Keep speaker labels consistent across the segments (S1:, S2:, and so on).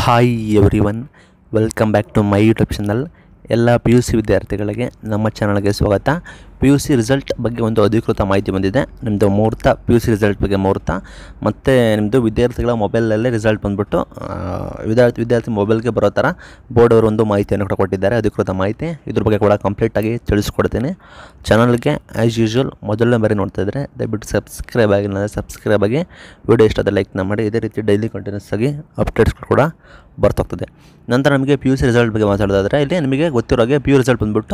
S1: hi everyone welcome back to my YouTube channel ಎಲ್ಲ P U C ವಿದ್ಯಾರ್ಥಿಗಳಿಗೆ ನಮ್ಮ ಚಾನಲ್ಗೆ ಸ್ವಾಗತ ಪಿ ಯು ಸಿ ರಿಸಲ್ಟ್ ಬಗ್ಗೆ ಒಂದು ಅಧಿಕೃತ ಮಾಹಿತಿ ಬಂದಿದೆ ನಿಮ್ಮದು ಮುಹೂರ್ತ ಪಿ ಯು ಸಿ ರಿಸಲ್ಟ್ ಬಗ್ಗೆ ಮುಹೂರ್ತ ಮತ್ತು ನಿಮ್ಮದು ವಿದ್ಯಾರ್ಥಿಗಳ ಮೊಬೈಲಲ್ಲೇ ರಿಸಲ್ಟ್ ಬಂದುಬಿಟ್ಟು ವಿದ್ಯಾರ್ಥಿ ವಿದ್ಯಾರ್ಥಿ ಮೊಬೈಲ್ಗೆ ಬರೋ ಥರ ಬೋರ್ಡ್ ಅವರು ಒಂದು ಮಾಹಿತಿಯನ್ನು ಕೂಡ ಕೊಟ್ಟಿದ್ದಾರೆ ಅಧಿಕೃತ ಮಾಹಿತಿ ಇದ್ರ ಬಗ್ಗೆ ಕೂಡ ಕಂಪ್ಲೀಟಾಗಿ ತಿಳಿಸ್ಕೊಡ್ತೀನಿ ಚಾನಲ್ಗೆ ಆ್ಯಸ್ ಯೂಶ್ವಲ್ ಮೊದಲನೇ ಬಾರಿ ನೋಡ್ತಾ ಇದ್ದರೆ ದಯವಿಟ್ಟು ಸಬ್ಸ್ಕ್ರೈಬ್ ಆಗಿಲ್ಲ ಸಬ್ಸ್ಕ್ರೈಬ್ ಆಗಿ ವಿಡಿಯೋ ಇಷ್ಟ ಆದರೆ ಲೈಕ್ನ ಮಾಡಿ ಇದೇ ರೀತಿ ಡೈಲಿ ಕಂಟಿನ್ಯೂಸ್ ಆಗಿ ಅಪ್ಡೇಟ್ಸ್ಗಳು ಕೂಡ ಬರ್ತೋಗ್ತದೆ ನಂತರ ನಮಗೆ ಪಿ ಯು ಸಿ ರಿಸಲ್ಟ್ ಬಗ್ಗೆ ಮಾತಾಡೋದಾದರೆ ಇಲ್ಲಿ ನಿಮಗೆ ಗೊತ್ತಿರೋ ಹಾಗೆ ಪಿ ಯು ರಿಸಲ್ಟ್ ಬಂದುಬಿಟ್ಟು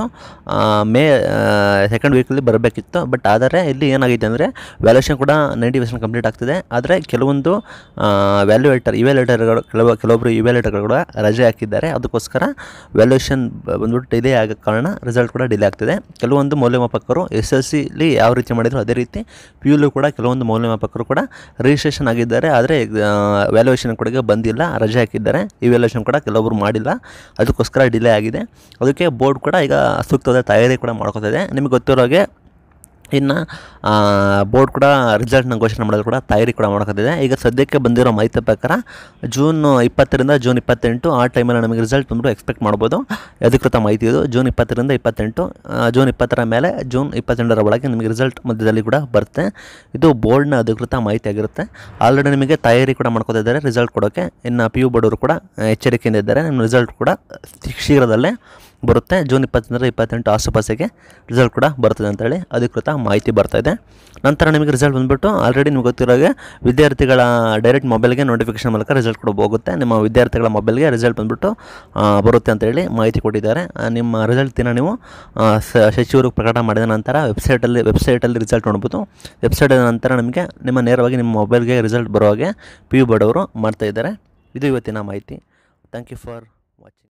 S1: ಮೇ ಸೆಕೆಂಡ್ ವೀಕಲ್ಲಿ ಬರಬೇಕಿತ್ತು ಬಟ್ ಆದರೆ ಇಲ್ಲಿ ಏನಾಗಿದೆ ಅಂದರೆ ವ್ಯಾಲ್ಯೂಷನ್ ಕೂಡ ನೈಂಟಿ ಪರ್ಸೆಂಟ್ ಕಂಪ್ಲೀಟ್ ಆಗ್ತಿದೆ ಆದರೆ ಕೆಲವೊಂದು ವ್ಯಾಲ್ಯೂಯೇಟರ್ ಇವ್ಯಾಲ್ಯೂಟರ್ಗಳು ಕೆಲವು ಕೆಲವೊಬ್ಬರು ಇವ್ಯಾಲ್ಯೂಟರ್ಗಳು ಕೂಡ ರಜೆ ಹಾಕಿದ್ದಾರೆ ಅದಕ್ಕೋಸ್ಕರ ವ್ಯಾಲ್ಯೂಷನ್ ಬಂದ್ಬಿಟ್ಟು ಡಿಲೇ ಆಗೋ ಕಾರಣ ರಿಸಲ್ಟ್ ಕೂಡ ಡಿಲೇ ಆಗ್ತಿದೆ ಕೆಲವೊಂದು ಮೌಲ್ಯಮಾಪಕರು ಎಸ್ ಎಲ್ ಸಿಲಿ ಯಾವ ರೀತಿ ಮಾಡಿದ್ರು ಅದೇ ರೀತಿ ಪಿ ಯುಲು ಕೂಡ ಕೆಲವೊಂದು ಮೌಲ್ಯಮಾಪಕರು ಕೂಡ ರಿಜಿಸ್ಟ್ರೇಷನ್ ಆಗಿದ್ದಾರೆ ಆದರೆ ವ್ಯಾಲ್ಯೂಯೇಷನ್ ಕೂಡ ಬಂದಿಲ್ಲ ರಜೆ ಹಾಕಿದ್ದಾರೆ ಇವ್ಯಾಲ್ಯೂಷನ್ ಕೂಡ ಕೆಲವೊಬ್ರು ಮಾಡಿಲ್ಲ ಅದಕ್ಕೋಸ್ಕರ ಡಿಲೇ ಆಗಿದೆ ಅದಕ್ಕೆ ಬೋರ್ಡ್ ಕೂಡ ಈಗ ಸೂಕ್ತವಾದ ತಯಾರಿ ಕೂಡ ಮಾಡ್ಕೋತಿದೆ ನಿಮಗೆ ಗೊತ್ತಿರೋ ಹಾಗೆ ಇನ್ನು ಬೋರ್ಡ್ ಕೂಡ ರಿಸಲ್ಟ್ನ ಘೋಷಣೆ ಮಾಡೋದು ಕೂಡ ತಯಾರಿ ಕೂಡ ಮಾಡ್ಕೋತಿದೆ ಈಗ ಸದ್ಯಕ್ಕೆ ಬಂದಿರೋ ಮಾಹಿತಿ ಪ್ರಕಾರ ಜೂನ್ ಇಪ್ಪತ್ತರಿಂದ ಜೂನ್ ಇಪ್ಪತ್ತೆಂಟು ಆ ಟೈಮಲ್ಲಿ ನಮಗೆ ರಿಸಲ್ಟ್ ಬಂದು ಎಕ್ಸ್ಪೆಕ್ಟ್ ಮಾಡ್ಬೋದು ಅಧಿಕೃತ ಮಾಹಿತಿ ಇದು ಜೂನ್ ಇಪ್ಪತ್ತರಿಂದ ಇಪ್ಪತ್ತೆಂಟು ಆ, ಜೂನ್ ಇಪ್ಪತ್ತರ ಮೇಲೆ ಜೂನ್ ಇಪ್ಪತ್ತೆಂಟರ ಒಳಗೆ ನಿಮಗೆ ರಿಸಲ್ಟ್ ಮಧ್ಯದಲ್ಲಿ ಕೂಡ ಬರುತ್ತೆ ಇದು ಬೋರ್ಡ್ನ ಅಧಿಕೃತ ಮಾಹಿತಿ ಆಗಿರುತ್ತೆ ಆಲ್ರೆಡಿ ನಿಮಗೆ ತಯಾರಿ ಕೂಡ ಮಾಡ್ಕೋತಾ ಇದ್ದಾರೆ ರಿಸಲ್ಟ್ ಕೊಡೋಕ್ಕೆ ಇನ್ನು ಪಿ ಯು ಬೋರ್ಡವರು ಕೂಡ ಆ, ಎಚ್ಚರಿಕೆಯಿಂದ ಇದ್ದಾರೆ ನಿಮ್ಮ ರಿಸಲ್ಟ್ ಕೂಡ ಶೀಘ್ರದಲ್ಲೇ ಬರುತ್ತೆ ಜೂನ್ ಇಪ್ಪತ್ತೊಂದರ ಇಪ್ಪತ್ತೆಂಟು ಆಸುಪಾಸಿಗೆ ರಿಸಲ್ಟ್ ಕೂಡ ಬರ್ತದೆ ಅಂತೇಳಿ ಅಧಿಕೃತ ಮಾಹಿತಿ ಬರ್ತಾ ಇದೆ ನಂತರ ನಿಮಗೆ ರಿಸಲ್ಟ್ ಬಂದುಬಿಟ್ಟು ಆಲ್ರೆಡಿ ನಿಮ್ಗೆ ಗೊತ್ತಿರೋಗೆ ವಿದ್ಯಾರ್ಥಿಗಳ ಡೈರೆಕ್ಟ್ ಮೊಬೈಲ್ಗೆ ನೋಟಿಫಿಕೇಶನ್ ಮೂಲಕ ರಿಸಲ್ಟ್ ಕೂಡ ಹೋಗುತ್ತೆ ನಿಮ್ಮ ವಿದ್ಯಾರ್ಥಿಗಳ ಮೊಬೈಲ್ಗೆ ರಿಸಲ್ಟ್ ಬಂದುಬಿಟ್ಟು ಬರುತ್ತೆ ಅಂತೇಳಿ ಮಾಹಿತಿ ಕೊಟ್ಟಿದ್ದಾರೆ ಆ, ನಿಮ್ಮ ರಿಸಲ್ಟ್ ದಿನ ನೀವು ಆ, ಸ- ಸಚಿವರು ಪ್ರಕಟ ಮಾಡಿದ ನಂತರ ವೆಬ್ಸೈಟಲ್ಲಿ ವೆಬ್ಸೈಟಲ್ಲಿ ರಿಸಲ್ಟ್ ನೋಡ್ಬೋದು ವೆಬ್ಸೈಟ್ ನಂತರ ನಿಮಗೆ ನಿಮ್ಮ ನೇರವಾಗಿ ನಿಮ್ಮ ಮೊಬೈಲ್ಗೆ ರಿಸಲ್ಟ್ ಬರೋ ಹಾಗೆ ಪಿ ಯು ಬೋರ್ಡ್ ಅವರು ಮಾಡ್ತಾ ಇದ್ದಾರೆ ಇದು ಇವತ್ತಿನ ಮಾಹಿತಿ ಥ್ಯಾಂಕ್ ಯು ಫಾರ್ ವಾಚಿಂಗ್